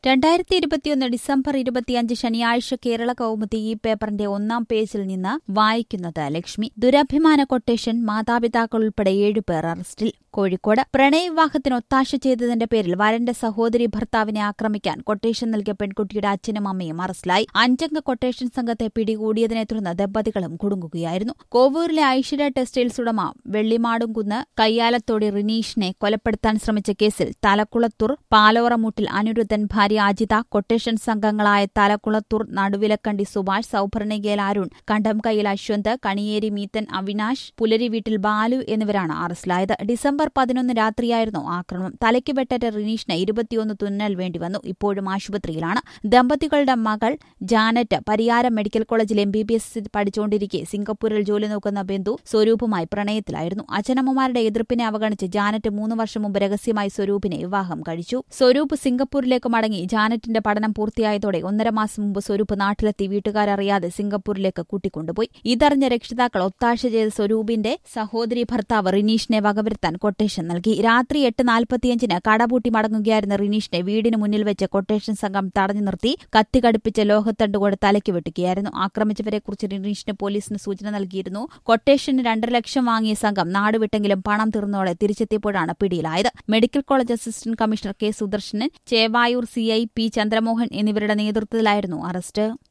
രണ്ടായിരത്തി ഇരുപത്തിയൊന്ന് ഡിസംബർ ഇരുപത്തിയഞ്ച് ശനിയാഴ്ച കേരള കൗമുദി ഈ പേപ്പറിന്റെ ഒന്നാം പേജിൽ നിന്ന് വായിക്കുന്നത് ലക്ഷ്മി ദുരഭിമാന കൊട്ടേഷൻ മാതാപിതാക്കൾ ഉൾപ്പെടെ ഏഴുപേർ അറസ്റ്റിൽ കോഴിക്കോട് പ്രണയവിവാഹത്തിന് ഒത്താശ ചെയ്തതിന്റെ പേരിൽ വരന്റെ സഹോദരി ഭർത്താവിനെ ആക്രമിക്കാൻ കൊട്ടേഷൻ നൽകിയ പെൺകുട്ടിയുടെ അച്ഛനും അമ്മയും അറസ്റ്റിലായി അഞ്ചംഗ കൊട്ടേഷൻ സംഘത്തെ പിടികൂടിയതിനെ തുടർന്ന് ദമ്പതികളും കുടുങ്ങുകയായിരുന്നു കോവൂരിലെ ഐശ്വര്യ ടെക്സ്റ്റൈൽസ് ഉടമ വെള്ളിമാടുംകുന്ന് കയ്യാലത്തോടി റിനീഷിനെ കൊലപ്പെടുത്താൻ ശ്രമിച്ച കേസിൽ തലക്കുളത്തൂർ പാലോറമൂട്ടിൽ അനിരുദ്ധൻ ഭാര്യ അജിത കൊട്ടേഷൻ സംഘങ്ങളായ തലക്കുളത്തൂർ നടുവിലക്കണ്ടി സുഭാഷ് സൌഭർണികേൽ അരുൺ കണ്ടംകൈയിൽ അശ്വന്ത് കണിയേരി മീത്തൻ അവിനാശ് പുലരി വീട്ടിൽ ബാലു എന്നിവരാണ് അറസ്റ്റിലായത് ഡിസംബർ പതിനൊന്ന് രാത്രിയായിരുന്നു ആക്രമണം തലയ്ക്ക് വെട്ടേറ്റ റിനീഷിന് ഇരുപത്തിയൊന്ന് തുന്നൽ വേണ്ടിവന്നു ഇപ്പോഴും ആശുപത്രിയിലാണ് ദമ്പതികളുടെ മകൾ ജാനറ്റ് പരിയാരം മെഡിക്കൽ കോളേജിൽ എം ബി ബി എസ് പഠിച്ചുകൊണ്ടിരിക്കെ സിംഗപ്പൂരിൽ ജോലി നോക്കുന്ന ബന്ധു സ്വരൂപുമായി പ്രണയത്തിലായിരുന്നു അച്ഛനമ്മമാരുടെ എതിർപ്പിനെ അവഗണിച്ച് ജാനറ്റ് മൂന്ന് വർഷം മുമ്പ് രഹസ്യമായി സ്വരൂപിനെ വിവാഹം കഴിച്ചു സ്വരൂപ് സിംഗപ്പൂരിലേക്ക് മടങ്ങി ജാനറ്റിന്റെ പഠനം പൂർത്തിയായതോടെ ഒന്നര മാസം മുമ്പ് സ്വരൂപ് നാട്ടിലെത്തി വീട്ടുകാരറിയാതെ സിംഗപ്പൂരിലേക്ക് കൂട്ടിക്കൊണ്ടുപോയി ഇതറിഞ്ഞ രക്ഷിതാക്കൾ ഒത്താശ ചെയ്ത സ്വരൂപിന്റെ സഹോദരി ഭർത്താവ് റിനീഷിനെ വകവരുത്താൻ കൊട്ടേഷൻ നൽകി രാത്രി എട്ട് നാൽപ്പത്തിയഞ്ചിന് കടപൂട്ടി മടങ്ങുകയായിരുന്ന റിനീഷിനെ വീടിന് മുന്നിൽ വെച്ച് കൊട്ടേഷൻ സംഘം തടഞ്ഞു നിർത്തി കത്തികടുപ്പിച്ച ലോഹത്തണ്ടുകൊണ്ട് തലയ്ക്ക് വെട്ടുകയായിരുന്നു ആക്രമിച്ചവരെക്കുറിച്ച് റിനീഷിന് പോലീസിന് സൂചന നൽകിയിരുന്നു കൊട്ടേഷന് രണ്ടര ലക്ഷം വാങ്ങിയ സംഘം നാടുവിട്ടെങ്കിലും പണം തീർന്നോടെ തിരിച്ചെത്തിയപ്പോഴാണ് പിടിയിലായത് medical college assistant commissioner K Sudarshanan Chevayur CI P Chandramohan എന്നിവരുടെ നേതൃത്വത്തിലായിരുന്നു അറസ്റ്റ്